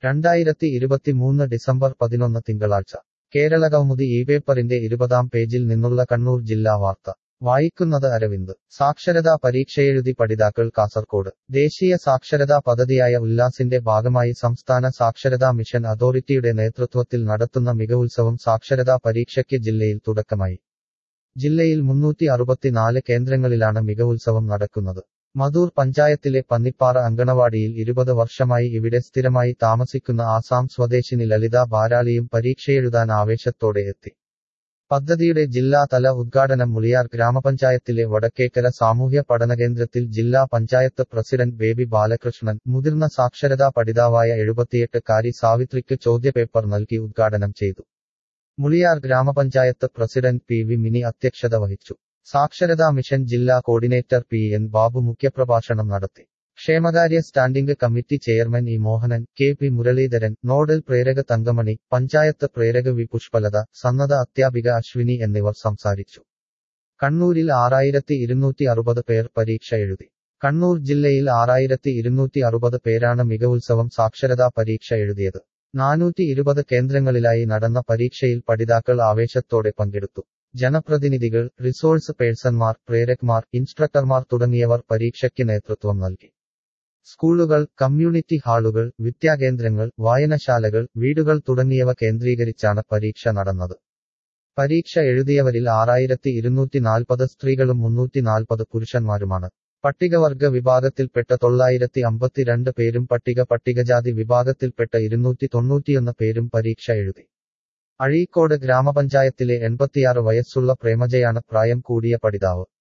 രണ്ടായിരത്തി ഇരുപത്തിമൂന്ന് ഡിസംബർ പതിനൊന്ന് തിങ്കളാഴ്ച കേരളകൗമുദി ഈ പേപ്പറിന്റെ ഇരുപതാം പേജിൽ നിന്നുള്ള കണ്ണൂർ ജില്ലാ വാർത്ത വായിക്കുന്നത് അരവിന്ദ് സാക്ഷരതാ പരീക്ഷയെഴുതി പഠിതാക്കൾ കാസർകോട് ദേശീയ സാക്ഷരതാ പദ്ധതിയായ ഉല്ലാസിന്റെ ഭാഗമായി സംസ്ഥാന സാക്ഷരതാ മിഷൻ അതോറിറ്റിയുടെ നേതൃത്വത്തിൽ നടത്തുന്ന മികവുത്സവം സാക്ഷരതാ പരീക്ഷയ്ക്ക് ജില്ലയിൽ തുടക്കമായി ജില്ലയിൽ മുന്നൂറ്റി അറുപത്തിനാല് കേന്ദ്രങ്ങളിലാണ് മികവുത്സവം നടക്കുന്നത് മധൂർ പഞ്ചായത്തിലെ പന്നിപ്പാറ അങ്കണവാടിയിൽ ഇരുപത് വർഷമായി ഇവിടെ സ്ഥിരമായി താമസിക്കുന്ന ആസാം സ്വദേശിനി ലളിത ബാരാളിയും പരീക്ഷയെഴുതാൻ ആവേശത്തോടെ എത്തി പദ്ധതിയുടെ ജില്ലാതല ഉദ്ഘാടനം മുളിയാർ ഗ്രാമപഞ്ചായത്തിലെ വടക്കേക്കര സാമൂഹ്യ പഠനകേന്ദ്രത്തിൽ ജില്ലാ പഞ്ചായത്ത് പ്രസിഡന്റ് ബേബി ബാലകൃഷ്ണൻ മുതിർന്ന സാക്ഷരതാ പഠിതാവായ എഴുപത്തിയെട്ട് കാരി സാവിത്രിക്ക് ചോദ്യപേപ്പർ നൽകി ഉദ്ഘാടനം ചെയ്തു മുളിയാർ ഗ്രാമപഞ്ചായത്ത് പ്രസിഡന്റ് പി വി മിനി അധ്യക്ഷത വഹിച്ചു സാക്ഷരതാ മിഷൻ ജില്ലാ കോർഡിനേറ്റർ പി എൻ ബാബു മുഖ്യപ്രഭാഷണം നടത്തി ക്ഷേമകാര്യ standing committee chairman E Mohanan K P Muraleedharan nodal പ്രേരക തങ്കമണി പഞ്ചായത്ത് പ്രേരക വി പുഷ്പലത സന്നദ്ധ അധ്യാപിക അശ്വിനി എന്നിവർ സംസാരിച്ചു കണ്ണൂരിൽ ആറായിരത്തി ഇരുന്നൂറ്റി അറുപത് പേർ പരീക്ഷ എഴുതി കണ്ണൂർ ജില്ലയിൽ ആറായിരത്തി ഇരുന്നൂറ്റി അറുപത് പേരാണ് മികവുത്സവം സാക്ഷരതാ പരീക്ഷ എഴുതിയത് നാനൂറ്റി ഇരുപത് കേന്ദ്രങ്ങളിലായി നടന്ന പരീക്ഷയിൽ പഠിതാക്കൾ ആവേശത്തോടെ പങ്കെടുത്തു ജനപ്രതിനിധികൾ റിസോഴ്സ് പേഴ്സൺമാർ പ്രേരക്മാർ ഇൻസ്ട്രക്ടർമാർ തുടങ്ങിയവർ പരീക്ഷയ്ക്ക് നേതൃത്വം നൽകി സ്കൂളുകൾ കമ്മ്യൂണിറ്റി ഹാളുകൾ വിദ്യാകേന്ദ്രങ്ങൾ വായനശാലകൾ വീടുകൾ തുടങ്ങിയവ കേന്ദ്രീകരിച്ചാണ് പരീക്ഷ നടന്നത് പരീക്ഷ എഴുതിയവരിൽ ആറായിരത്തി ഇരുന്നൂറ്റി നാൽപ്പത് സ്ത്രീകളും മുന്നൂറ്റി നാൽപ്പത് പുരുഷന്മാരുമാണ് പട്ടികവർഗ വിഭാഗത്തിൽപ്പെട്ട തൊള്ളായിരത്തി അമ്പത്തിരണ്ട് പേരും പട്ടിക പട്ടികജാതി വിഭാഗത്തിൽപ്പെട്ട ഇരുന്നൂറ്റി തൊണ്ണൂറ്റിയൊന്ന് പേരും പരീക്ഷ എഴുതി അഴീക്കോട് ഗ്രാമപഞ്ചായത്തിലെ എൺപത്തിയാറ് വയസ്സുള്ള പ്രേമജയാണ് പ്രായം കൂടിയ പഠിതാവ്